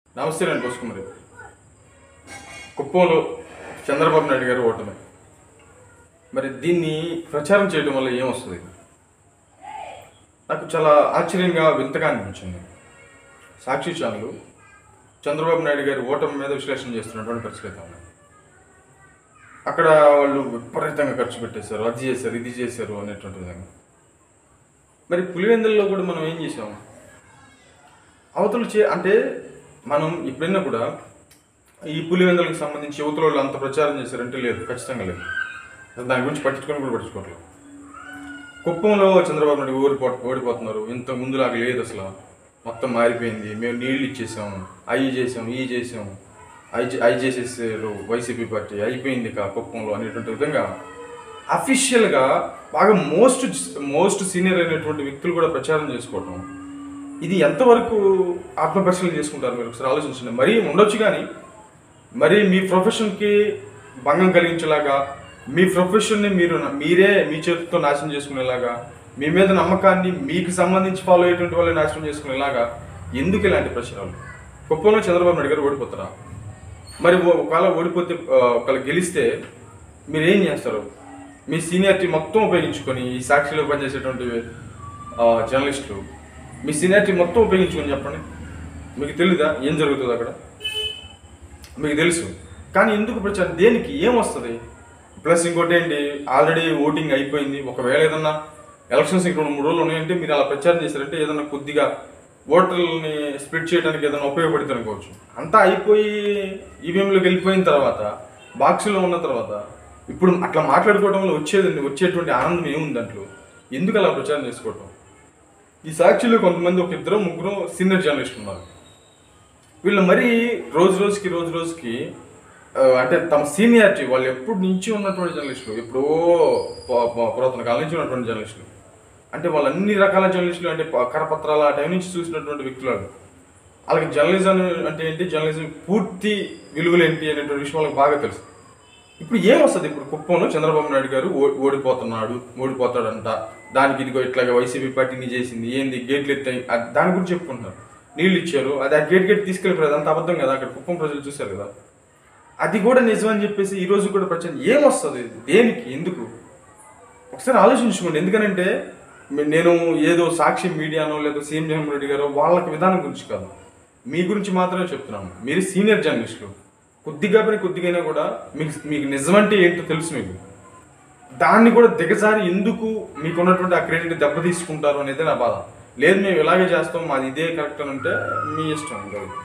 నమస్తే నేను కోసుకుమరి కుప్పంలో చంద్రబాబు నాయుడు గారు ఓటమి మరి దీన్ని ప్రచారం చేయడం వల్ల ఏమొస్తుంది నాకు చాలా ఆశ్చర్యంగా వింతగా అనిపించింది సాక్షి ఛానల్ చంద్రబాబు నాయుడు గారి ఓటమి మీద విశ్లేషణ చేస్తున్నటువంటి పరిస్థితి అయితే ఉంది అక్కడ వాళ్ళు విపరీతంగా ఖర్చు పెట్టేశారు అది చేశారు ఇది చేశారు అనేటువంటి విధంగా మరి పులివెందుల్లో కూడా మనం ఏం చేసాం అవతలు చే అంటే మనం ఎప్పుడైనా కూడా ఈ పులివెందులకు సంబంధించి యువతల వాళ్ళు అంత ప్రచారం చేశారంటే లేదు ఖచ్చితంగా లేదు అసలు దాని గురించి పట్టించుకొని కూడా పట్టించుకోవట్లేదు కుప్పంలో చంద్రబాబు నాయుడు ఓడిపో ఓడిపోతున్నారు ఇంత ముందులాగా లేదు అసలు మొత్తం మారిపోయింది మేము నీళ్ళు ఇచ్చేసాం అవి చేసాం ఈ చేసాం అవి చే- అవి చేసేసారు వైసీపీ పార్టీ అయిపోయింది ఇక కుప్పంలో అనేటువంటి విధంగా అఫీషియల్గా బాగా మోస్ట్ మోస్ట్ సీనియర్ అయినటువంటి వ్యక్తులు కూడా ప్రచారం చేసుకోవటం ఇది ఎంతవరకు ఆత్మపరిశీలన చేసుకుంటారు మీరు ఒకసారి ఆలోచించండి మరీ ఉండొచ్చు కానీ మరి మీ ప్రొఫెషన్కి భంగం కలిగించేలాగా మీ ప్రొఫెషన్ని మీరు మీరే మీ చేతితో నాశనం చేసుకునేలాగా మీ మీద నమ్మకాన్ని మీకు సంబంధించి ఫాలో అయ్యేటువంటి వాళ్ళు నాశనం చేసుకునేలాగా ఎందుకు ఇలాంటి ప్రచారాలు కుప్పంలో చంద్రబాబు నాయుడు గారు ఓడిపోతారా మరి ఓ- ఒకవేళ ఓడిపోతే ఆ, ఒకవేళ గెలిస్తే మీరు ఏం చేస్తారు మీ సీనియారిటీ మొత్తం ఉపయోగించుకొని ఈ సాక్షిలో పనిచేసేటువంటి ఆ, జర్నలిస్టులు మీ సీనియారిటీ మొత్తం ఉపయోగించుకొని చెప్పండి మీకు తెలీదా ఏం జరుగుతుంది అక్కడ మీకు తెలుసు కానీ ఎందుకు ప్రచారం దేనికి ఏం వస్తుంది ప్లస్ ఇంకోటి ఏంటి ఆల్రెడీ ఓటింగ్ అయిపోయింది ఒకవేళ ఏదన్నా ఎలక్షన్స్ ఇంక రెండు మూడు రోజులు ఉన్నాయంటే మీరు అలా ప్రచారం చేశారంటే ఏదన్నా కొద్దిగా ఓటర్లని స్ప్లిట్ చేయడానికి ఏదైనా ఉపయోగపడుతుంది అనుకోవచ్చు అంతా అయిపోయి ఈవీఎంలోకి వెళ్ళిపోయిన తర్వాత బాక్సులో ఉన్న తర్వాత ఇప్పుడు అట్లా మాట్లాడుకోవడంలో వచ్చేది వచ్చేటువంటి ఆనందం ఏముంది దాంట్లో ఎందుకు అలా ప్రచారం చేసుకోవటం ఈ సాక్షిలో కొంతమంది ఒక ఇద్దరు ముగ్గురు సీనియర్ జర్నలిస్టులు ఉన్నారు వీళ్ళు మరీ రోజు రోజుకి రోజు రోజుకి ఆ, అంటే తమ సీనియారిటీ వాళ్ళు ఎప్పుడు నుంచి ఉన్నటువంటి జర్నలిస్టులు ఎప్పుడో ప- ప- పురాతన కాలం నుంచి ఉన్నటువంటి జర్నలిస్టులు అంటే వాళ్ళు అన్ని రకాల జర్నలిస్టులు అంటే ప- కరపత్రాల ఆ టైం నుంచి చూసినటువంటి వ్యక్తులు వాళ్ళు. వాళ్ళకి జర్నలిజం అంటే ఏంటి జర్నలిజం పూర్తి విలువలు ఏంటి అనేటువంటి విషయం వాళ్ళకి బాగా తెలుసు ఇప్పుడు ఏం వస్తుంది ఇప్పుడు కుప్పంలో చంద్రబాబు నాయుడు గారు ఓ- ఓడిపోతున్నాడు ఓడిపోతాడంట దానికి ఇదిగో ఇట్లాగా వైసీపీ పార్టీని చేసింది ఏంది గేట్లు ఎత్తాయి అది దాని గురించి చెప్పుకుంటున్నారు నీళ్ళు ఇచ్చారు అది ఆ గేట్ గేట్ తీసుకెళ్ళిపోయారు అంత అబద్ధం కదా అక్కడ కుప్పం ప్రజలు చూశారు కదా అది కూడా నిజం అని చెప్పేసి ఈ రోజు కూడా ప్రచారం ఏం వస్తుంది దేనికి ఎందుకు ఒకసారి ఆలోచించుకోండి ఎందుకనంటే మీ- నేను ఏదో సాక్షి మీడియానో లేదా సీఎం జగన్మోహన్ రెడ్డి గారో వాళ్ళకి విధానం గురించి కాదు మీ గురించి మాత్రమే చెప్తున్నాను మీరు సీనియర్ జర్నలిస్టులు కొద్దిగా పని కొద్దిగైనా కూడా మీకు మీకు నిజమంటే ఏంటో తెలుసు మీకు దాన్ని కూడా దిగజారి ఎందుకు మీకున్నటువంటి ఆ క్రెడిట్ దెబ్బ తీసుకుంటారు అనేది నా బాధ లేదు మేము ఇలాగే చేస్తాం మాది ఇదే కరెక్ట్ అని అంటే మీ ఇష్టం ఇంకా అది.